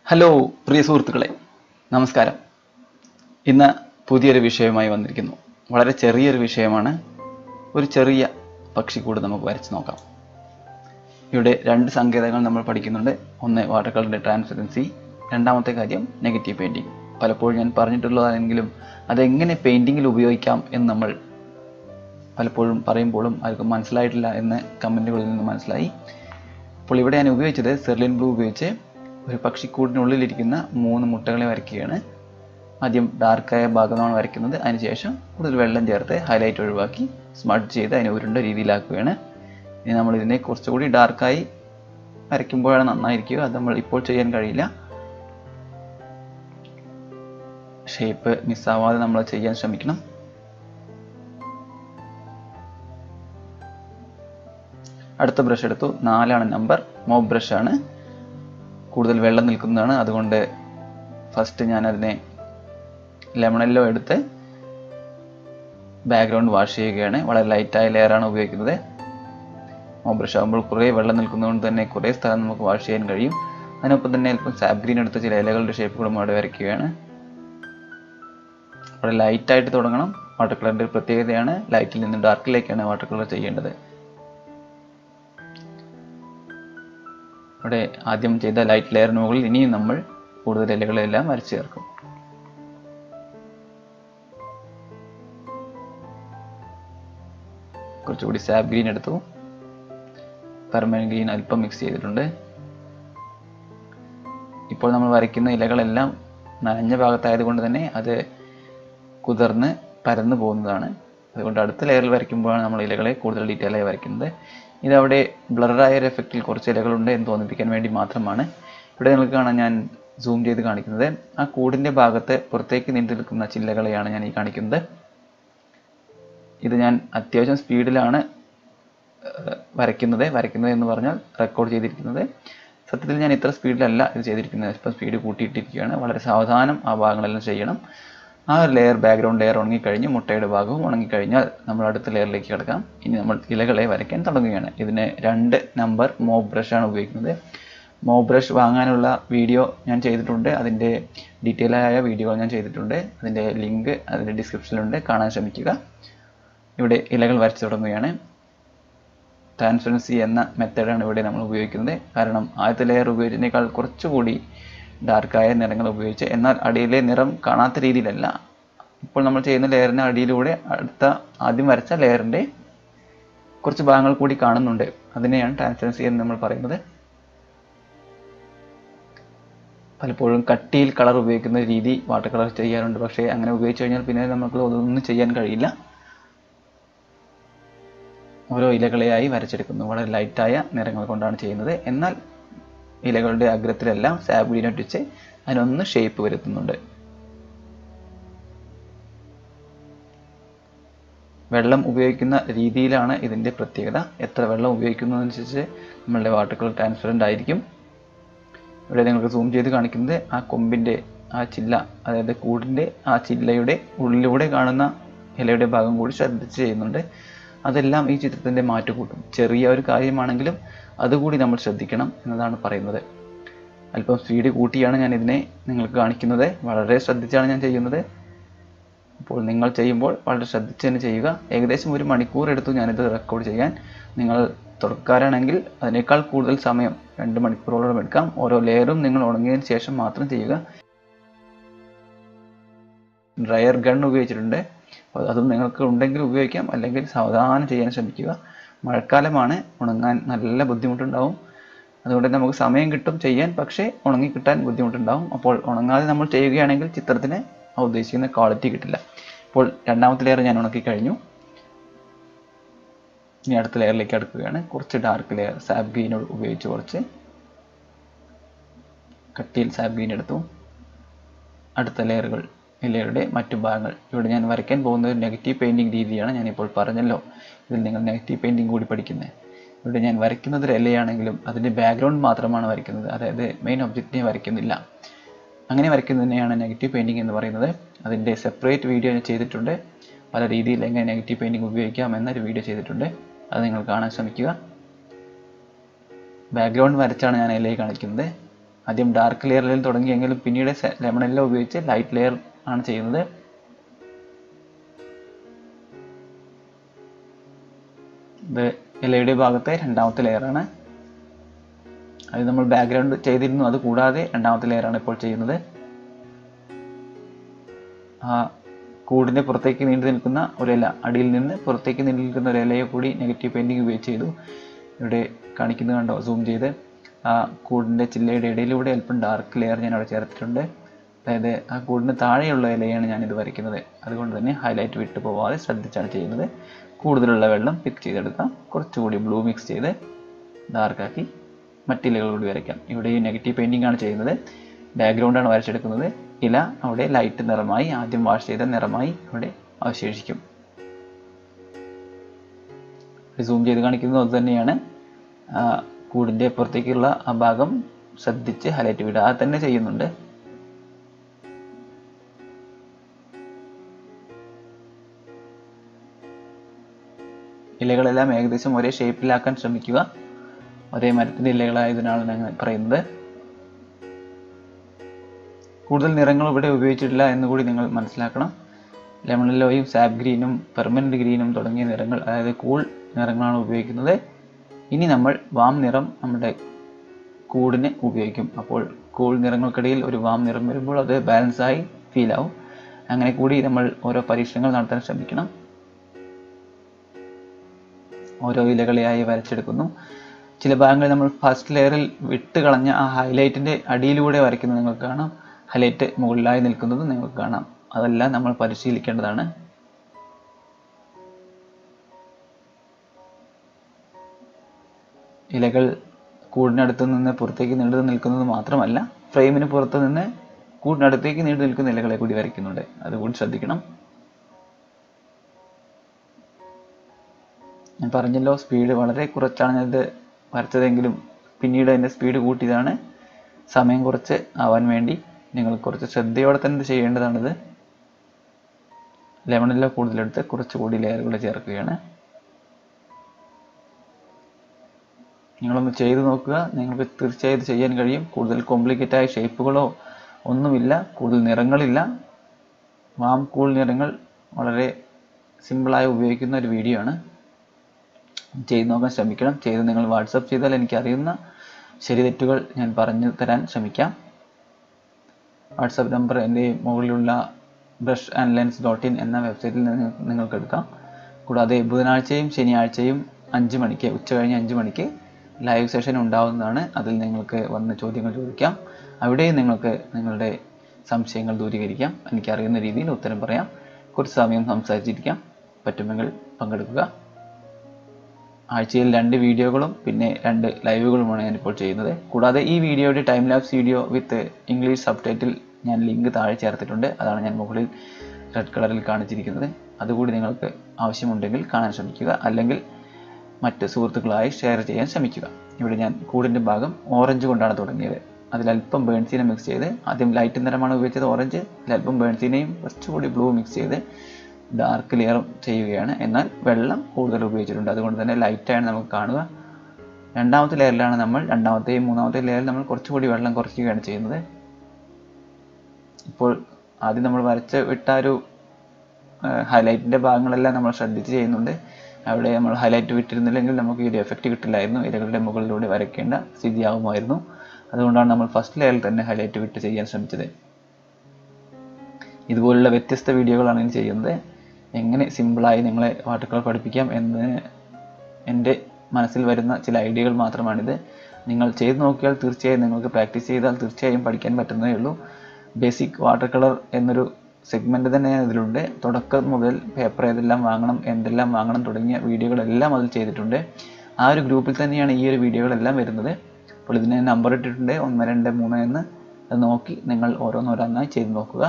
hello പ്രിയ സുഹൃത്തുക്കളെ നമസ്കാരം ഇന്ന് പുതിയൊരു വിഷയവുമായി വന്നിരിക്കുന്നു വളരെ ചെറിയൊരു വിഷയമാണ് ഒരു ചെറിയ പക്ഷിക്കൂട് നമുക്ക് വരച്ച് നോക്കാം ഇവിടെ രണ്ട് സങ്കേതങ്ങൾ നമ്മൾ പഠിക്കുന്നുണ്ട് ഒന്ന് വാട്ടർ കളറിൻ്റെ ട്രാൻസ്പെറൻസി രണ്ടാമത്തെ കാര്യം നെഗറ്റീവ് പെയിൻറ്റിങ് പലപ്പോഴും ഞാൻ പറഞ്ഞിട്ടുള്ളതാണെങ്കിലും അതെങ്ങനെ പെയിൻറ്റിങ്ങിൽ ഉപയോഗിക്കാം എന്ന് നമ്മൾ പലപ്പോഴും പറയുമ്പോഴും ആർക്കും മനസ്സിലായിട്ടില്ല എന്ന് കമൻറ്റുകളിൽ നിന്ന് മനസ്സിലായി അപ്പോൾ ഇവിടെ ഞാൻ ഉപയോഗിച്ചത് സെർലിൻ ബ്ലൂ ഉപയോഗിച്ച് ഒരു പക്ഷിക്കൂടിനുള്ളിലിരിക്കുന്ന മൂന്ന് മുട്ടകളെ വരയ്ക്കുകയാണ് ആദ്യം ഡാർക്കായ ഭാഗമാണ് വരയ്ക്കുന്നത് അതിനുശേഷം കൂടുതൽ വെള്ളം ചേർത്ത് ഹൈലൈറ്റ് ഒഴിവാക്കി സ്മഡ് ചെയ്ത് അതിനെ ഉരുണ്ട രീതിയിലാക്കുകയാണ് ഇനി നമ്മൾ ഇതിനെ കുറച്ചുകൂടി ഡാർക്കായി വരയ്ക്കുമ്പോഴാണ് നന്നായിരിക്കുക അത് നമ്മൾ ഇപ്പോൾ ചെയ്യാൻ കഴിയില്ല ഷേപ്പ് മിസ്സാവാതെ നമ്മൾ ചെയ്യാൻ ശ്രമിക്കണം അടുത്ത ബ്രഷ് എടുത്തു നാലാണ് നമ്പർ മോബ് ബ്രഷാണ് കൂടുതൽ വെള്ളം നിൽക്കുന്നതാണ് അതുകൊണ്ട് ഫസ്റ്റ് ഞാൻ അതിനെ ലെമണല്ലോ എടുത്ത് ബാക്ക്ഗ്രൗണ്ട് വാഷ് ചെയ്യുകയാണ് വളരെ ലൈറ്റായ ലെയറാണ് ഉപയോഗിക്കുന്നത് മോബ് ബ്രഷ് ആകുമ്പോൾ കുറേ വെള്ളം നിൽക്കുന്നതുകൊണ്ട് തന്നെ കുറേ സ്ഥലം നമുക്ക് വാഷ് ചെയ്യാൻ കഴിയും അതിനൊപ്പം തന്നെ അല്പം സാബ് ഗ്രീൻ എടുത്ത് ചില ഇലകളുടെ ഷേപ്പുകളും അവിടെ വരയ്ക്കുകയാണ് വളരെ ലൈറ്റായിട്ട് തുടങ്ങണം വാട്ടർ കളറിൻ്റെ ഒരു പ്രത്യേകതയാണ് ലൈറ്റിൽ നിന്ന് ഡാർക്കിലേക്കാണ് വാട്ടർ കളർ ചെയ്യേണ്ടത് ഇവിടെ ആദ്യം ചെയ്ത ലൈറ്റ് ലെയറിന് മുകളിൽ ഇനിയും നമ്മൾ കൂടുതൽ ഇലകളെല്ലാം വരച്ചു ചേർക്കും കുറച്ചുകൂടി സാബ് ഗ്രീൻ എടുത്തു പെർമനന്റ് ഗ്രീൻ അല്പം മിക്സ് ചെയ്തിട്ടുണ്ട് ഇപ്പോൾ നമ്മൾ വരയ്ക്കുന്ന ഇലകളെല്ലാം നനഞ്ഞ ഭാഗത്തായത് കൊണ്ട് തന്നെ അത് കുതിർന്ന് പരന്നു പോകുന്നതാണ് അതുകൊണ്ട് അടുത്ത ലെയറിൽ വരയ്ക്കുമ്പോഴാണ് നമ്മൾ ഇലകളെ കൂടുതൽ ഡീറ്റെയിൽ ആയി വരയ്ക്കുന്നത് ഇതവിടെ ബ്ലറായ ഒരു എഫക്റ്റിൽ കുറച്ച് ഇലകളുണ്ട് എന്ന് തോന്നിപ്പിക്കാൻ വേണ്ടി മാത്രമാണ് ഇവിടെ നിങ്ങൾക്ക് കാണാൻ ഞാൻ സൂം ചെയ്ത് കാണിക്കുന്നത് ആ കൂടിൻ്റെ ഭാഗത്ത് പുറത്തേക്ക് നീണ്ടു നിൽക്കുന്ന ചില്ലകളെയാണ് ഞാൻ ഈ കാണിക്കുന്നത് ഇത് ഞാൻ അത്യാവശ്യം സ്പീഡിലാണ് വരയ്ക്കുന്നത് വരയ്ക്കുന്നത് എന്ന് പറഞ്ഞാൽ റെക്കോർഡ് ചെയ്തിരിക്കുന്നത് സത്യത്തിൽ ഞാൻ ഇത്ര സ്പീഡിലല്ല ഇത് ചെയ്തിരിക്കുന്നത് ഇപ്പം സ്പീഡ് കൂട്ടിയിട്ടിരിക്കുകയാണ് വളരെ സാവധാനം ആ ഭാഗങ്ങളെല്ലാം ചെയ്യണം ആ ഒരു ലെയർ ബാക്ക്ഗ്രൗണ്ട് ലെയർ ഉണങ്ങിക്കഴിഞ്ഞ് മുട്ടയുടെ ഭാഗവും ഉണങ്ങിക്കഴിഞ്ഞാൽ നമ്മൾ അടുത്ത ലെയറിലേക്ക് കിടക്കാം ഇനി നമ്മൾ ഇലകളെ വരയ്ക്കാൻ തുടങ്ങുകയാണ് ഇതിന് രണ്ട് നമ്പർ മോബ് ബ്രഷാണ് ഉപയോഗിക്കുന്നത് മോബ് ബ്രഷ് വാങ്ങാനുള്ള വീഡിയോ ഞാൻ ചെയ്തിട്ടുണ്ട് അതിൻ്റെ ഡീറ്റെയിൽ ആയ വീഡിയോ ഞാൻ ചെയ്തിട്ടുണ്ട് അതിൻ്റെ ലിങ്ക് അതിൻ്റെ ഡിസ്ക്രിപ്ഷനിലുണ്ട് കാണാൻ ശ്രമിക്കുക ഇവിടെ ഇലകൾ വരച്ചു തുടങ്ങുകയാണ് ട്രാൻസ്പെറൻസി എന്ന മെത്തേഡാണ് ഇവിടെ നമ്മൾ ഉപയോഗിക്കുന്നത് കാരണം ആദ്യത്തെ ലെയർ ഉപയോഗിച്ചതിനേക്കാൾ കുറച്ചുകൂടി ഡാർക്കായ നിറങ്ങൾ ഉപയോഗിച്ച് എന്നാൽ അടിയിലെ നിറം കാണാത്ത രീതിയിലല്ല ഇപ്പോൾ നമ്മൾ ചെയ്യുന്ന ലെയറിന് അടിയിലൂടെ അടുത്ത ആദ്യം വരച്ച ലെയറിൻ്റെ കുറച്ച് ഭാഗങ്ങൾ കൂടി കാണുന്നുണ്ട് അതിനെയാണ് ട്രാൻസ്പെറൻസി എന്ന് നമ്മൾ പറയുന്നത് പലപ്പോഴും കട്ടിയിൽ കളർ ഉപയോഗിക്കുന്ന രീതി വാട്ടർ കളർ ചെയ്യാറുണ്ട് പക്ഷേ അങ്ങനെ ഉപയോഗിച്ച് കഴിഞ്ഞാൽ പിന്നെ നമുക്ക് അതൊന്നും ചെയ്യാൻ കഴിയില്ല ഓരോ ഇലകളെയായി വരച്ചെടുക്കുന്നു വളരെ ലൈറ്റായ നിറങ്ങൾ കൊണ്ടാണ് ചെയ്യുന്നത് എന്നാൽ ഇലകളുടെ അഗ്രത്തിലെല്ലാം സാബുലിൻ ഒട്ടിച്ച് അതിനൊന്ന് ഷേപ്പ് വരുത്തുന്നുണ്ട് വെള്ളം ഉപയോഗിക്കുന്ന രീതിയിലാണ് ഇതിൻ്റെ പ്രത്യേകത എത്ര വെള്ളം ഉപയോഗിക്കുന്നതനുസരിച്ച് നമ്മളുടെ വാട്ടർ കളർ ട്രാൻസ്പെറൻ്റ് ആയിരിക്കും ഇവിടെ നിങ്ങൾക്ക് സൂം ചെയ്ത് കാണിക്കുന്നത് ആ കൊമ്പിൻ്റെ ആ ചില്ല അതായത് കൂടിൻ്റെ ആ ചില്ലയുടെ ഉള്ളിലൂടെ കാണുന്ന ഇലയുടെ ഭാഗം കൂടി ശ്രദ്ധിച്ച് ചെയ്യുന്നുണ്ട് അതെല്ലാം ഈ ചിത്രത്തിൻ്റെ മാറ്റു കൂട്ടും ചെറിയ ഒരു കാര്യമാണെങ്കിലും അതുകൂടി നമ്മൾ ശ്രദ്ധിക്കണം എന്നതാണ് പറയുന്നത് അല്പം സ്പീഡ് കൂട്ടിയാണ് ഞാൻ ഇതിനെ നിങ്ങൾക്ക് കാണിക്കുന്നത് വളരെ ശ്രദ്ധിച്ചാണ് ഞാൻ ചെയ്യുന്നത് അപ്പോൾ നിങ്ങൾ ചെയ്യുമ്പോൾ വളരെ ശ്രദ്ധിച്ച് തന്നെ ചെയ്യുക ഏകദേശം ഒരു മണിക്കൂർ എടുത്തു ഞാനിത് റെക്കോർഡ് ചെയ്യാൻ നിങ്ങൾ തുടക്കാരാണെങ്കിൽ അതിനേക്കാൾ കൂടുതൽ സമയം രണ്ട് മണിക്കൂറോളം എടുക്കാം ഓരോ ലെയറും നിങ്ങൾ ഉണങ്ങിയതിന് ശേഷം മാത്രം ചെയ്യുക ഡ്രയർ ഗൺ ഉപയോഗിച്ചിട്ടുണ്ട് അപ്പോൾ അതും നിങ്ങൾക്ക് ഉണ്ടെങ്കിൽ ഉപയോഗിക്കാം അല്ലെങ്കിൽ സാവധാനം ചെയ്യാൻ ശ്രമിക്കുക മഴക്കാലമാണ് ഉണങ്ങാൻ നല്ല ബുദ്ധിമുട്ടുണ്ടാവും അതുകൊണ്ട് നമുക്ക് സമയം കിട്ടും ചെയ്യാൻ പക്ഷേ ഉണങ്ങി കിട്ടാൻ ബുദ്ധിമുട്ടുണ്ടാവും അപ്പോൾ ഉണങ്ങാതെ നമ്മൾ ചെയ്യുകയാണെങ്കിൽ ചിത്രത്തിന് ആ ഉദ്ദേശിക്കുന്ന ക്വാളിറ്റി കിട്ടില്ല ഇപ്പോൾ രണ്ടാമത്തെ ലെയർ ഞാൻ ഉണക്കി കഴിഞ്ഞു ഇനി അടുത്ത ലെയറിലേക്ക് അടുക്കുകയാണ് കുറച്ച് ഡാർക്ക് ലെയർ സാബ് ഗ്രീൻ ഉപയോഗിച്ച് കുറച്ച് കട്ടിയിൽ സാബ് ഗ്രീൻ എടുത്തു അടുത്ത ലെയറുകൾ ഇലയുടെ മറ്റു ഭാഗങ്ങൾ ഇവിടെ ഞാൻ വരയ്ക്കാൻ പോകുന്ന ഒരു നെഗറ്റീവ് പെയിൻറ്റിംഗ് രീതിയാണ് ഞാനിപ്പോൾ പറഞ്ഞല്ലോ ഇതിൽ നിങ്ങൾ നെഗറ്റീവ് പെയിൻറ്റിംഗ് കൂടി പഠിക്കുന്നത് ഇവിടെ ഞാൻ വരയ്ക്കുന്നത് ഒരു ഇലയാണെങ്കിലും അതിൻ്റെ ബാക്ക്ഗ്രൗണ്ട് മാത്രമാണ് വരയ്ക്കുന്നത് അതായത് മെയിൻ ഒബ്ജക്റ്റിനെ വരയ്ക്കുന്നില്ല അങ്ങനെ വരയ്ക്കുന്നതിനെയാണ് നെഗറ്റീവ് പെയിൻറ്റിംഗ് എന്ന് പറയുന്നത് അതിൻ്റെ സെപ്പറേറ്റ് വീഡിയോ ഞാൻ ചെയ്തിട്ടുണ്ട് പല രീതിയിൽ എങ്ങനെ നെഗറ്റീവ് പെയിൻറ്റിംഗ് ഉപയോഗിക്കാം എന്നൊരു വീഡിയോ ചെയ്തിട്ടുണ്ട് അത് നിങ്ങൾ കാണാൻ ശ്രമിക്കുക ബാക്ക്ഗ്രൗണ്ട് വരച്ചാണ് ഞാൻ ഇലയിൽ കാണിക്കുന്നത് ആദ്യം ഡാർക്ക് ലെയറിൽ തുടങ്ങിയെങ്കിലും പിന്നീട് ലെമൺ യെല്ലോ ഉപയോഗിച്ച് ലൈറ്റ് ലെയർ ആണ് ചെയ്യുന്നത് ഇത് ഇലയുടെ ഭാഗത്തെ രണ്ടാമത്തെ ലെയറാണ് അത് നമ്മൾ ബാക്ക്ഗ്രൗണ്ട് ചെയ്തിരുന്നു അത് കൂടാതെ രണ്ടാമത്തെ ലെയറാണ് ഇപ്പോൾ ചെയ്യുന്നത് ആ കൂടിൻ്റെ പുറത്തേക്ക് നീണ്ടു നിൽക്കുന്ന ഒരു ഇല അടിയിൽ നിന്ന് പുറത്തേക്ക് നീണ്ടു നിൽക്കുന്ന ഒരു ഇലയെ കൂടി നെഗറ്റീവ് പെയിൻറ്റിങ് ഉപയോഗിച്ച് ചെയ്തു ഇവിടെ കാണിക്കുന്നത് കണ്ടോ സൂം ചെയ്ത് ആ കൂടിൻ്റെ ചില്ലയുടെ ഇടയിലൂടെ അല്പം ഡാർക്ക് ലെയർ ഞാൻ അവിടെ ചേർത്തിട്ടുണ്ട് അതായത് ആ കൂടിന് താഴെയുള്ള ഇലയാണ് ഞാനിത് വരയ്ക്കുന്നത് അതുകൊണ്ട് തന്നെ ഹൈലൈറ്റ് വിട്ടു പോവാതെ ശ്രദ്ധിച്ചാണ് ചെയ്യുന്നത് കൂടുതലുള്ള വെള്ളം പിക്ക് ചെയ്തെടുക്കാം കുറച്ചുകൂടി ബ്ലൂ മിക്സ് ചെയ്ത് ഡാർക്കാക്കി മറ്റിലകൾ കൂടി വരയ്ക്കാം ഇവിടെ ഈ നെഗറ്റീവ് പെയിൻറ്റിംഗ് ആണ് ചെയ്യുന്നത് ബാക്ക്ഗ്രൗണ്ടാണ് വരച്ചെടുക്കുന്നത് ഇല അവിടെ ലൈറ്റ് നിറമായി ആദ്യം വാഷ് ചെയ്ത നിറമായി അവിടെ അവശേഷിക്കും സൂം ചെയ്ത് കാണിക്കുന്നത് അത് തന്നെയാണ് ആ, കൂടിൻ്റെ പുറത്തേക്കുള്ള ആ ഭാഗം ശ്രദ്ധിച്ച് ഹൈലൈറ്റ് വിടുക അത് തന്നെ ചെയ്യുന്നുണ്ട് ഇലകളെല്ലാം ഏകദേശം ഒരേ ഷേപ്പിലാക്കാൻ ശ്രമിക്കുക ഒരേ മരത്തിൻ്റെ ഇലകളായതിനാണ് ഞാൻ പറയുന്നത് കൂടുതൽ നിറങ്ങൾ ഇവിടെ ഉപയോഗിച്ചിട്ടില്ല എന്ന് കൂടി നിങ്ങൾ മനസ്സിലാക്കണം ലെമൺ യെല്ലോയും സാബ് ഗ്രീനും പെർമനന്റ് ഗ്രീനും തുടങ്ങിയ നിറങ്ങൾ അതായത് കൂൾ നിറങ്ങളാണ് ഉപയോഗിക്കുന്നത് ഇനി നമ്മൾ വാം നിറം നമ്മുടെ കൂടിന് ഉപയോഗിക്കും അപ്പോൾ കൂൾ നിറങ്ങൾക്കിടയിൽ ഒരു വാം നിറം വരുമ്പോൾ അത് ബാലൻസായി ഫീൽ ആവും അങ്ങനെ കൂടി നമ്മൾ ഓരോ പരീക്ഷണങ്ങൾ നടത്താൻ ശ്രമിക്കണം ഓരോ ഇലകളെയായി വരച്ചെടുക്കുന്നു ചില ഭാഗങ്ങൾ നമ്മൾ ഫസ്റ്റ് ലെയറിൽ വിട്ട് കളഞ്ഞ ആ ഹൈലൈറ്റിൻ്റെ അടിയിലൂടെ വരയ്ക്കുന്നത് നിങ്ങൾക്ക് കാണാം ഹൈലൈറ്റ് മുകളിലായി നിൽക്കുന്നത് നിങ്ങൾക്ക് കാണാം അതെല്ലാം നമ്മൾ പരിശീലിക്കേണ്ടതാണ് ഇലകൾ കൂടിനടുത്ത് നിന്ന് പുറത്തേക്ക് നീണ്ടു നിൽക്കുന്നത് മാത്രമല്ല ഫ്രെയിമിന് പുറത്ത് നിന്ന് കൂടിനടുത്തേക്ക് നീണ്ടു നിൽക്കുന്ന ഇലകളെ കൂടി വരയ്ക്കുന്നുണ്ട് അതുകൂടി ശ്രദ്ധിക്കണം ഞാൻ പറഞ്ഞല്ലോ സ്പീഡ് വളരെ കുറച്ചാണ് ഞാനിത് വരച്ചതെങ്കിലും പിന്നീട് അതിൻ്റെ സ്പീഡ് കൂട്ടിയതാണ് സമയം കുറച്ച് ആവാൻ വേണ്ടി നിങ്ങൾ കുറച്ച് ശ്രദ്ധയോടെ തന്നെ ഇത് ചെയ്യേണ്ടതാണിത് ലെമണിലോ കൂടുതലെടുത്ത് കുറച്ചുകൂടി ലെയറുകൾ ചേർക്കുകയാണ് നിങ്ങളൊന്ന് ചെയ്ത് നോക്കുക നിങ്ങൾക്ക് തീർച്ചയായും ഇത് ചെയ്യാൻ കഴിയും കൂടുതൽ കോംപ്ലിക്കേറ്റ് ആയ ഷേപ്പുകളോ ഒന്നുമില്ല കൂടുതൽ നിറങ്ങളില്ല വാം കൂൾ നിറങ്ങൾ വളരെ സിമ്പിളായി ഉപയോഗിക്കുന്ന ഒരു വീഡിയോ ആണ് ചെയ്ത് നോക്കാൻ ശ്രമിക്കണം ചെയ്ത് നിങ്ങൾ വാട്സപ്പ് ചെയ്താൽ എനിക്ക് അറിയുന്ന ശരി തെറ്റുകൾ ഞാൻ പറഞ്ഞു തരാൻ ശ്രമിക്കാം വാട്സപ്പ് നമ്പർ എൻ്റെ മുകളിലുള്ള brush and lens dot in എന്ന വെബ്സൈറ്റിൽ നിന്ന് നിങ്ങൾക്ക് എടുക്കാം കൂടാതെ ബുധനാഴ്ചയും ശനിയാഴ്ചയും അഞ്ച് മണിക്ക് ഉച്ച കഴിഞ്ഞ് അഞ്ച് മണിക്ക് ലൈവ് സെഷൻ ഉണ്ടാവുന്നതാണ് അതിൽ നിങ്ങൾക്ക് വന്ന് ചോദ്യങ്ങൾ ചോദിക്കാം അവിടെയും നിങ്ങൾക്ക് നിങ്ങളുടെ സംശയങ്ങൾ ദൂരീകരിക്കാം എനിക്കറിയുന്ന രീതിയിൽ ഉത്തരം പറയാം കുറച്ച് സമയം സംസാരിച്ചിരിക്കാം പറ്റുമെങ്കിൽ പങ്കെടുക്കുക ആഴ്ചയിൽ രണ്ട് വീഡിയോകളും പിന്നെ രണ്ട് ലൈവുകളുമാണ് ഞാനിപ്പോൾ ചെയ്യുന്നത് കൂടാതെ ഈ വീഡിയോയുടെ time lapse video with English subtitle ഞാൻ ലിങ്ക് താഴെ ചേർത്തിട്ടുണ്ട് അതാണ് ഞാൻ മുകളിൽ റെഡ് കളറിൽ കാണിച്ചിരിക്കുന്നത് അതുകൂടി നിങ്ങൾക്ക് ആവശ്യമുണ്ടെങ്കിൽ കാണാൻ ശ്രമിക്കുക അല്ലെങ്കിൽ മറ്റ് സുഹൃത്തുക്കളായി ഷെയർ ചെയ്യാൻ ശ്രമിക്കുക ഇവിടെ ഞാൻ കൂടിൻ്റെ ഭാഗം ഓറഞ്ച് കൊണ്ടാണ് തുടങ്ങിയത് അതിലല്പം ബേൺസീനെ മിക്സ് ചെയ്ത് ആദ്യം ലൈറ്റ് നിറമാണ് ഉപയോഗിച്ചത് ഓറഞ്ച് അതിലല്പം ബേൺസീനെയും കുറച്ചുകൂടി ബ്ലൂ മിക്സ് ചെയ്ത് ഡാർക്ക് ലെയർ ചെയ്യുകയാണ് എന്നാൽ വെള്ളം കൂടുതൽ ഉപയോഗിച്ചിട്ടുണ്ട് അതുകൊണ്ട് തന്നെ ലൈറ്റായാണ് നമുക്ക് കാണുക രണ്ടാമത്തെ ലെയറിലാണ് നമ്മൾ രണ്ടാമത്തെയും മൂന്നാമത്തെ ലെയറിൽ നമ്മൾ കുറച്ചുകൂടി വെള്ളം കുറയ്ക്കുകയാണ് ചെയ്യുന്നത് ഇപ്പോൾ ആദ്യം നമ്മൾ വരച്ച് വിട്ട ഒരു ഹൈലൈറ്റിൻ്റെ ഭാഗങ്ങളെല്ലാം നമ്മൾ ശ്രദ്ധിച്ച് ചെയ്യുന്നുണ്ട് അവിടെ നമ്മൾ ഹൈലൈറ്റ് വിട്ടിരുന്നില്ലെങ്കിൽ നമുക്ക് ഈ ഒരു എഫക്റ്റ് കിട്ടില്ലായിരുന്നു ഇലകളുടെ മുകളിലൂടെ വരയ്ക്കേണ്ട സ്ഥിതിയാകുമായിരുന്നു അതുകൊണ്ടാണ് നമ്മൾ ഫസ്റ്റ് ലെയറിൽ തന്നെ ഹൈലൈറ്റ് വിട്ട് ചെയ്യാൻ ശ്രമിച്ചത് ഇതുപോലുള്ള വ്യത്യസ്ത വീഡിയോകളാണ് ഞാൻ ചെയ്യുന്നത് എങ്ങനെ സിമ്പിളായി നിങ്ങളെ വാട്ടർ കളർ പഠിപ്പിക്കാം എന്ന് എൻ്റെ മനസ്സിൽ വരുന്ന ചില ഐഡിയകൾ മാത്രമാണിത് നിങ്ങൾ ചെയ്ത് നോക്കിയാൽ തീർച്ചയായും നിങ്ങൾക്ക് പ്രാക്ടീസ് ചെയ്താൽ തീർച്ചയായും പഠിക്കാൻ പറ്റുന്നതേ ഉള്ളൂ ബേസിക് വാട്ടർ കളർ എന്നൊരു സെഗ്മെൻ്റ് തന്നെ ഇതിലുണ്ട് തുടക്കം മുതൽ പേപ്പർ ഏതെല്ലാം വാങ്ങണം എന്തെല്ലാം വാങ്ങണം തുടങ്ങിയ വീഡിയോകളെല്ലാം അതിൽ ചെയ്തിട്ടുണ്ട് ആ ഒരു ഗ്രൂപ്പിൽ തന്നെയാണ് ഈ ഒരു വീഡിയോകളെല്ലാം വരുന്നത് അപ്പോൾ ഇതിന് നമ്പർ ഇട്ടിട്ടുണ്ട് ഒന്ന് രണ്ട് മൂന്ന് എന്ന് അത് നോക്കി നിങ്ങൾ ഓരോന്നോരോന്നായി ചെയ്ത് നോക്കുക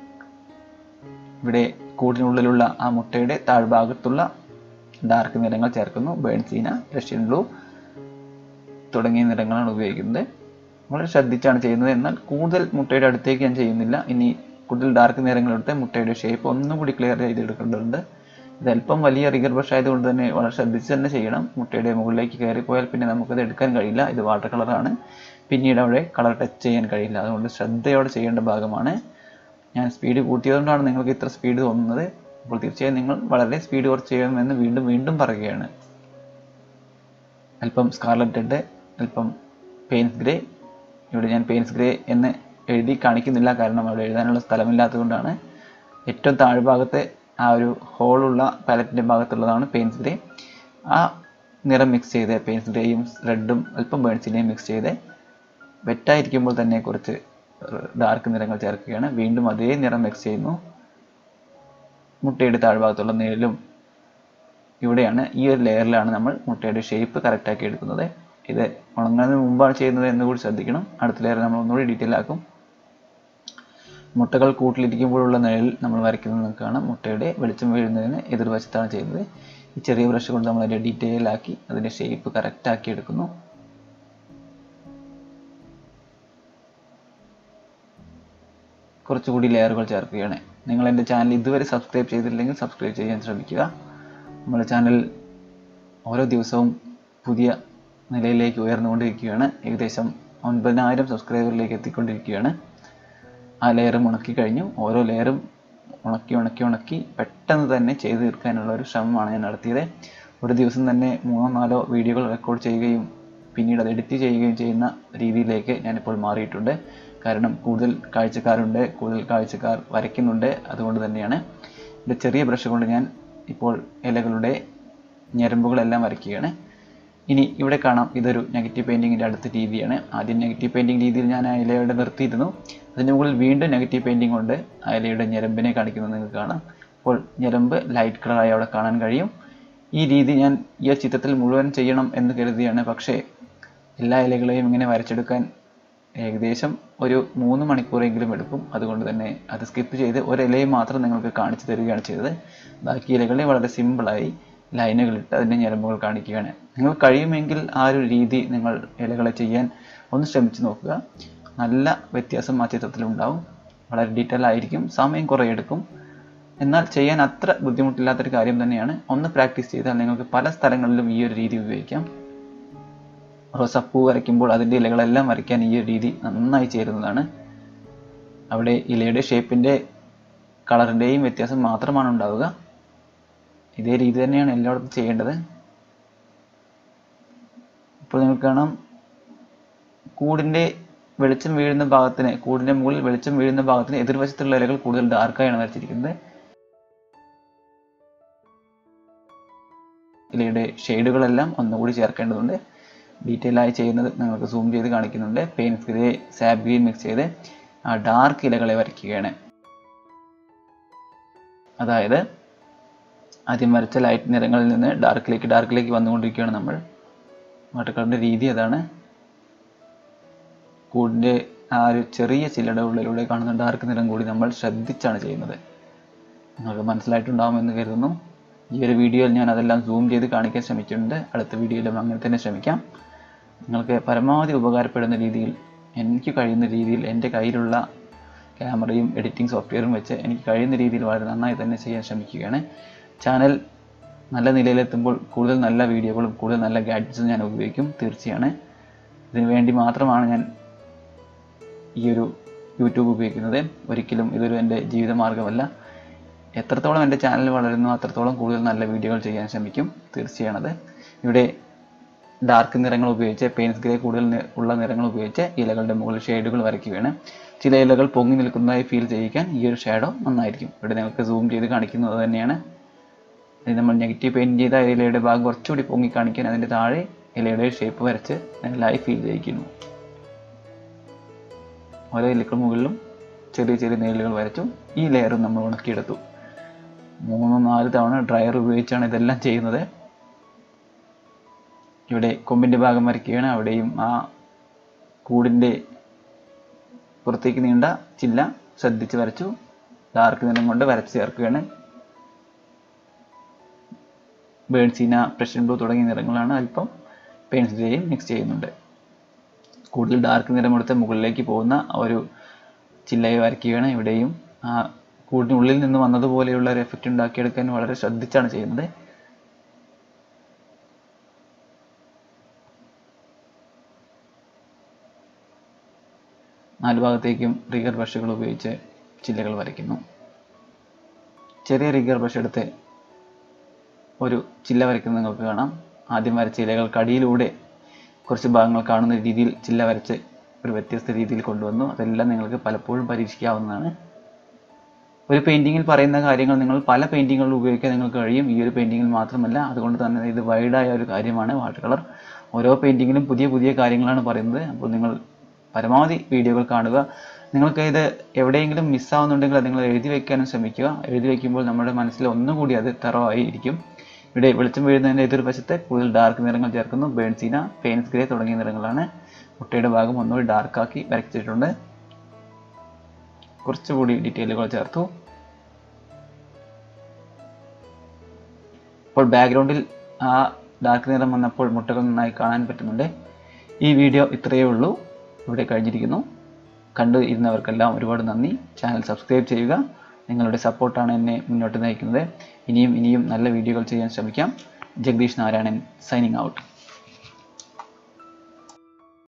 ഇവിടെ കൂടിനുള്ളിലുള്ള ആ മുട്ടയുടെ താഴ്ഭാഗത്തുള്ള ഡാർക്ക് നിറങ്ങൾ ചേർക്കുന്നു ബേൺസീന റഷ്യൻ ബ്ലൂ തുടങ്ങിയ നിറങ്ങളാണ് ഉപയോഗിക്കുന്നത് വളരെ ശ്രദ്ധിച്ചാണ് ചെയ്യുന്നത് എന്നാൽ കൂടുതൽ മുട്ടയുടെ അടുത്തേക്ക് ഞാൻ ചെയ്യുന്നില്ല ഇനി കൂടുതൽ ഡാർക്ക് നിറങ്ങളെടുത്ത് മുട്ടയുടെ ഷേപ്പ് ഒന്നും കൂടി ക്ലിയർ ചെയ്തെടുക്കേണ്ടതുണ്ട് ഇത് അല്പം വലിയ റിഗർ ബ്രഷ് ആയതുകൊണ്ട് തന്നെ വളരെ ശ്രദ്ധിച്ച് തന്നെ ചെയ്യണം മുട്ടയുടെ മുകളിലേക്ക് കയറിപ്പോയാൽ പിന്നെ നമുക്കത് എടുക്കാൻ കഴിയില്ല ഇത് വാട്ടർ കളറാണ് പിന്നീട് അവിടെ കളർ ടച്ച് ചെയ്യാൻ കഴിയില്ല അതുകൊണ്ട് ശ്രദ്ധയോടെ ചെയ്യേണ്ട ഭാഗമാണ് ഞാൻ സ്പീഡ് കൂട്ടിയതുകൊണ്ടാണ് നിങ്ങൾക്ക് ഇത്ര സ്പീഡ് തോന്നുന്നത് അപ്പോൾ തീർച്ചയായും നിങ്ങൾ വളരെ സ്പീഡ് കുറച്ച് ചെയ്യണമെന്ന് വീണ്ടും വീണ്ടും പറയുകയാണ് അല്പം സ്കാർലറ്റ് റെഡ് അല്പം പെയിൻസ് ഗ്രേ ഇവിടെ ഞാൻ പെയിൻസ് ഗ്രേ എന്ന് എഴുതി കാണിക്കുന്നില്ല കാരണം അവിടെ എഴുതാനുള്ള സ്ഥലമില്ലാത്തതുകൊണ്ടാണ് ഏറ്റവും താഴ്ഭാഗത്തെ ആ ഒരു ഹോളുള്ള പാലറ്റിൻ്റെ ഭാഗത്തുള്ളതാണ് പെയിൻസ് ഗ്രേ ആ നിറം മിക്സ് ചെയ്ത് പെയിൻസ് ഗ്രേയും റെഡും അല്പം ബേൺസിനെയും മിക്സ് ചെയ്ത് വെറ്റായിരിക്കുമ്പോൾ തന്നെ കുറച്ച് ഡാർക്ക് നിറങ്ങൾ ചേർക്കുകയാണ് വീണ്ടും അതേ നിറം മിക്സ് ചെയ്യുന്നു മുട്ടയുടെ താഴ്ഭാഗത്തുള്ള നീലും ഇവിടെയാണ് ഈ ഒരു ലെയറിലാണ് നമ്മൾ മുട്ടയുടെ ഷേപ്പ് കറക്റ്റാക്കി എടുക്കുന്നത് ഇത് ഉണങ്ങുന്നതിന് മുമ്പാണ് ചെയ്യുന്നത് എന്ന് കൂടി ശ്രദ്ധിക്കണം അടുത്ത ലെയർ നമ്മൾ ഒന്നുകൂടി ഡീറ്റെയിൽ ആക്കും മുട്ടകൾ കൂട്ടിലിരിക്കുമ്പോഴുള്ള നിഴൽ നമ്മൾ വരയ്ക്കുന്നത് നിങ്ങൾക്ക് കാണാം മുട്ടയുടെ വെളിച്ചം വീഴുന്നതിന് എതിർവശത്താണ് ചെയ്യുന്നത് ഈ ചെറിയ ബ്രഷ് കൊണ്ട് നമ്മൾ അതിൻ്റെ ഡീറ്റെയിൽ ആക്കി അതിൻ്റെ ഷേപ്പ് കറക്റ്റ് ആക്കി എടുക്കുന്നു കുറച്ചുകൂടി ലെയറുകൾ ചേർക്കുകയാണ് നിങ്ങൾ എൻ്റെ ചാനൽ ഇതുവരെ സബ്സ്ക്രൈബ് ചെയ്തില്ലെങ്കിൽ സബ്സ്ക്രൈബ് ചെയ്യാൻ ശ്രമിക്കുക നമ്മുടെ ചാനൽ ഓരോ ദിവസവും പുതിയ നിലയിലേക്ക് ഉയർന്നുകൊണ്ടിരിക്കുകയാണ് ഏകദേശം ഒൻപതിനായിരം സബ്സ്ക്രൈബറിലേക്ക് എത്തിക്കൊണ്ടിരിക്കുകയാണ് ആ ലെയറും ഉണക്കി കഴിഞ്ഞു ഓരോ ലെയറും ഉണക്കി ഉണക്കി ഉണക്കി പെട്ടെന്ന് തന്നെ ചെയ്തു തീർക്കാനുള്ള ഒരു ശ്രമമാണ് ഞാൻ നടത്തിയത് ഒരു ദിവസം തന്നെ മൂന്നോ നാലോ വീഡിയോകൾ റെക്കോർഡ് ചെയ്യുകയും പിന്നീട് അത് എഡിറ്റ് ചെയ്യുകയും ചെയ്യുന്ന രീതിയിലേക്ക് ഞാനിപ്പോൾ മാറിയിട്ടുണ്ട് കാരണം കൂടുതൽ കാഴ്ചക്കാരുണ്ട് കൂടുതൽ കാഴ്ചക്കാർ വരയ്ക്കുന്നുണ്ട് അതുകൊണ്ട് തന്നെയാണ് ഇത് ചെറിയ ബ്രഷ് കൊണ്ട് ഞാൻ ഇപ്പോൾ ഇലകളുടെ ഞരമ്പുകളെല്ലാം വരയ്ക്കുകയാണ് ഇനി ഇവിടെ കാണാം ഇതൊരു നെഗറ്റീവ് പെയിൻറ്റിങ്ങിൻ്റെ അടുത്ത രീതിയാണ് ആദ്യം നെഗറ്റീവ് പെയിൻറ്റിങ് രീതിയിൽ ഞാൻ ആ ഇലയുടെ നിർത്തിയിരുന്നു അതിന് മുകളിൽ വീണ്ടും നെഗറ്റീവ് പെയിൻറ്റിംഗ് കൊണ്ട് ആ ഇലയുടെ ഞരമ്പിനെ കാണിക്കുന്നത് നിങ്ങൾക്ക് കാണാം അപ്പോൾ ഞരമ്പ് ലൈറ്റ് കളറായി അവിടെ കാണാൻ കഴിയും ഈ രീതി ഞാൻ ഈ ഒരു ചിത്രത്തിൽ മുഴുവൻ ചെയ്യണം എന്ന് കരുതിയാണ് പക്ഷേ എല്ലാ ഇലകളെയും ഇങ്ങനെ വരച്ചെടുക്കാൻ ഏകദേശം ഒരു മൂന്ന് മണിക്കൂറെങ്കിലും എടുക്കും അതുകൊണ്ട് തന്നെ അത് സ്കിപ്പ് ചെയ്ത് ഒരു ഇലയും മാത്രം നിങ്ങൾക്ക് കാണിച്ചു തരികയാണ് ചെയ്തത് ബാക്കി ഇലകളെ വളരെ സിമ്പിളായി ലൈനുകളിട്ട് അതിൻ്റെ ഞരമ്പുകൾ കാണിക്കുകയാണ് നിങ്ങൾ കഴിയുമെങ്കിൽ ആ ഒരു രീതി നിങ്ങൾ ഇലകളെ ചെയ്യാൻ ഒന്ന് ശ്രമിച്ചു നോക്കുക നല്ല വ്യത്യാസം ആ ചിത്രത്തിൽ ഉണ്ടാവും വളരെ ഡീറ്റെയിൽ ആയിരിക്കും സമയം കുറേ എടുക്കും എന്നാൽ ചെയ്യാൻ അത്ര ബുദ്ധിമുട്ടില്ലാത്തൊരു കാര്യം തന്നെയാണ് ഒന്ന് പ്രാക്ടീസ് ചെയ്താൽ നിങ്ങൾക്ക് പല സ്ഥലങ്ങളിലും ഈ ഒരു രീതി ഉപയോഗിക്കാം റോസപ്പൂ വരയ്ക്കുമ്പോൾ അതിൻ്റെ ഇലകളെല്ലാം വരയ്ക്കാൻ ഈ ഒരു രീതി നന്നായി ചേരുന്നതാണ് അവിടെ ഇലയുടെ ഷേപ്പിൻ്റെ കളറിൻ്റെയും വ്യത്യാസം മാത്രമാണ് ഉണ്ടാവുക ഇതേ രീതി തന്നെയാണ് എല്ലായിടത്തും ചെയ്യേണ്ടത് ഇപ്പോൾ നിങ്ങൾക്ക് കാണാം കൂടിൻ്റെ വെളിച്ചം വീഴുന്ന ഭാഗത്തിന് കൂടിൻ്റെ മുകളിൽ വെളിച്ചം വീഴുന്ന ഭാഗത്തിന് എതിർവശത്തുള്ള ഇലകൾ കൂടുതൽ ഡാർക്കായാണ് വരച്ചിരിക്കുന്നത് ഇലയുടെ ഷെയ്ഡുകളെല്ലാം ഒന്നുകൂടി ചേർക്കേണ്ടതുണ്ട് ഡീറ്റെയിൽ ആയി ചെയ്യുന്നത് നിങ്ങൾക്ക് സൂം ചെയ്ത് കാണിക്കുന്നുണ്ട് Payne's grey sap green mix ചെയ്ത് ആ ഡാർക്ക് ഇലകളെ വരയ്ക്കുകയാണ് അതായത് ആദ്യം വരച്ച ലൈറ്റ് നിറങ്ങളിൽ നിന്ന് ഡാർക്കിലേക്ക് ഡാർക്കിലേക്ക് വന്നുകൊണ്ടിരിക്കുകയാണ് നമ്മൾ വാട്ടർ കളറിൻ്റെ രീതി അതാണ് കൂടിൻ്റെ ആ ഒരു ചെറിയ ചില്ലയുടെ ഉള്ളിലൂടെ കാണുന്ന ഡാർക്ക് നിറം കൂടി നമ്മൾ ശ്രദ്ധിച്ചാണ് ചെയ്യുന്നത് നിങ്ങൾക്ക് മനസ്സിലായിട്ടുണ്ടാവുമെന്ന് കരുതുന്നു ഈ ഒരു വീഡിയോയിൽ ഞാൻ അതെല്ലാം സൂം ചെയ്ത് കാണിക്കാൻ ശ്രമിച്ചിട്ടുണ്ട് അടുത്ത വീഡിയോയിലും അങ്ങനെ തന്നെ ശ്രമിക്കാം നിങ്ങൾക്ക് പരമാവധി ഉപകാരപ്പെടുന്ന രീതിയിൽ എനിക്ക് കഴിയുന്ന രീതിയിൽ എൻ്റെ കയ്യിലുള്ള ക്യാമറയും എഡിറ്റിംഗ് സോഫ്റ്റ്വെയറും വെച്ച് എനിക്ക് കഴിയുന്ന രീതിയിൽ വളരെ നന്നായി തന്നെ ചെയ്യാൻ ശ്രമിക്കുകയാണ് ചാനൽ നല്ല നിലയിലെത്തുമ്പോൾ കൂടുതൽ നല്ല വീഡിയോകളും കൂടുതൽ നല്ല ഗാഡ്ജറ്റ്സും ഞാൻ ഉപയോഗിക്കും തീർച്ചയാണ് ഇതിനു വേണ്ടി മാത്രമാണ് ഞാൻ ഈ ഒരു യൂട്യൂബ് ഉപയോഗിക്കുന്നത് ഒരിക്കലും ഇതൊരു എൻ്റെ ജീവിതമാർഗ്ഗമല്ല എത്രത്തോളം എൻ്റെ ചാനൽ വളരുന്നു അത്രത്തോളം കൂടുതൽ നല്ല വീഡിയോകൾ ചെയ്യാൻ ശ്രമിക്കും തീർച്ചയാണത് ഇവിടെ ഡാർക്ക് നിറങ്ങൾ ഉപയോഗിച്ച് പെയിൻസ് ഗ്രേ കൂടുതൽ നി- ഉള്ള നിറങ്ങൾ ഉപയോഗിച്ച് ഇലകളുടെ മുകളിൽ ഷെയ്ഡുകൾ വരയ്ക്കുകയാണ് ചില ഇലകൾ പൊങ്ങി നിൽക്കുന്നതായി ഫീൽ ചെയ്യിക്കാൻ ഈ ഒരു ഷാഡോ നന്നായിരിക്കും ഇവിടെ നിങ്ങൾക്ക് സൂം ചെയ്ത് കാണിക്കുന്നത് തന്നെയാണ് ഇത് നമ്മൾ നെഗറ്റീവ് പെയിൻറ് ചെയ്ത ഇലയുടെ ഭാഗം കുറച്ചുകൂടി പൊങ്ങി കാണിക്കാൻ അതിൻ്റെ താഴെ ഇലയുടെ ഷേപ്പ് വരച്ച് നിഴലായി ഫീൽ ചെയ്യിക്കുന്നു ഓരോ ഇലക്ക് മുകളിലും ചെറിയ ചെറിയ നീളുകൾ വരച്ചു ഈ ലെയറും നമ്മൾ ഉണക്കിയെടുത്തു മൂന്നോ നാല് തവണ ഡ്രയർ ഉപയോഗിച്ചാണ് ഇതെല്ലാം ചെയ്യുന്നത് ഇവിടെ കൊമ്പിൻ്റെ ഭാഗം വരയ്ക്കുകയാണ് അവിടെയും ആ കൂടിൻ്റെ പുറത്തേക്ക് നീണ്ട ചില്ല ശ്രദ്ധിച്ച് വരച്ചു ഡാർക്ക് നിറം കൊണ്ട് വരച്ച് ചേർക്കുകയാണ് ബേൺസീന പ്രഷൻ ബ്ലൂ തുടങ്ങിയ നിറങ്ങളാണ് അല്പം പെൻസിലേയും മിക്സ് ചെയ്യുന്നുണ്ട് കൂടുതൽ ഡാർക്ക് നിറമെടുത്ത് മുകളിലേക്ക് പോകുന്ന ഒരു ചില്ലയെ വരയ്ക്കുകയാണ് ഇവിടെയും ആ കൂടിനുള്ളിൽ നിന്ന് വന്നതുപോലെയുള്ള ഒരു എഫക്റ്റ് ഉണ്ടാക്കിയെടുക്കാൻ വളരെ ശ്രദ്ധിച്ചാണ് ചെയ്യുന്നത് നാല് ഭാഗത്തേക്കും റിഗർ ബ്രഷുകൾ ഉപയോഗിച്ച് ചില്ലകൾ വരയ്ക്കുന്നു ചെറിയ റിഗർ ബ്രഷ് എടുത്ത് ഒരു ചില്ല വരയ്ക്കുന്നത് നിങ്ങൾക്ക് കാണാം ആദ്യം വരച്ച ഇലകൾക്കടിയിലൂടെ കുറച്ച് ഭാഗങ്ങൾ കാണുന്ന രീതിയിൽ ചില്ല വരച്ച് ഒരു വ്യത്യസ്ത രീതിയിൽ കൊണ്ടുവന്നു അതെല്ലാം നിങ്ങൾക്ക് പലപ്പോഴും പരീക്ഷിക്കാവുന്നതാണ് ഒരു പെയിൻറ്റിങ്ങിൽ പറയുന്ന കാര്യങ്ങൾ നിങ്ങൾ പല പെയിൻറ്റിങ്ങുകളിൽ ഉപയോഗിക്കാൻ നിങ്ങൾക്ക് കഴിയും ഈ ഒരു പെയിൻറ്റിങ്ങിൽ മാത്രമല്ല അതുകൊണ്ട് തന്നെ ഇത് വൈഡായ ഒരു കാര്യമാണ് വാട്ടർ കളർ ഓരോ പെയിൻറ്റിങ്ങിലും പുതിയ പുതിയ കാര്യങ്ങളാണ് പറയുന്നത് അപ്പോൾ നിങ്ങൾ പരമാവധി വീഡിയോകൾ കാണുക നിങ്ങൾക്ക് ഇത് എവിടെയെങ്കിലും മിസ്സാവുന്നുണ്ടെങ്കിൽ അത് നിങ്ങൾ എഴുതി വെക്കാനും ശ്രമിക്കുക എഴുതി വെക്കുമ്പോൾ നമ്മുടെ മനസ്സിൽ ഒന്നുകൂടി അത് തറവായി ഇരിക്കും ഇവിടെ വെളിച്ചം വീഴുന്നതിൻ്റെ എതിർവശത്ത് കൂടുതൽ ഡാർക്ക് നിറങ്ങൾ ചേർക്കുന്നു ബേൺസീന പെയിൻസ് ഗ്രേ തുടങ്ങിയ നിറങ്ങളാണ് മുട്ടയുടെ ഭാഗം ഒന്നുകൂടി ഡാർക്കാക്കി വരച്ചിട്ടുണ്ട് കുറച്ചുകൂടി ഡീറ്റെയിലുകൾ ചേർത്തു അപ്പോൾ ബാക്ക്ഗ്രൗണ്ടിൽ ആ ഡാർക്ക് നിറം വന്നപ്പോൾ മുട്ടകൾ നന്നായി കാണാൻ പറ്റുന്നുണ്ട് ഈ വീഡിയോ ഇത്രയേ ഉള്ളൂ ഇവിടെ കഴിഞ്ഞിരിക്കുന്നു കണ്ടു ഇരുന്നവർക്കെല്ലാം ഒരുപാട് നന്ദി ചാനൽ സബ്സ്ക്രൈബ് ചെയ്യുക നിങ്ങളുടെ സപ്പോർട്ടാണ് എന്നെ മുന്നോട്ട് നയിക്കുന്നത് ഇനിയും ഇനിയും നല്ല വീഡിയോകൾ ചെയ്യാൻ ശ്രമിക്കാം ജഗദീഷ് നാരായണൻ സൈനിങ് ഔട്ട്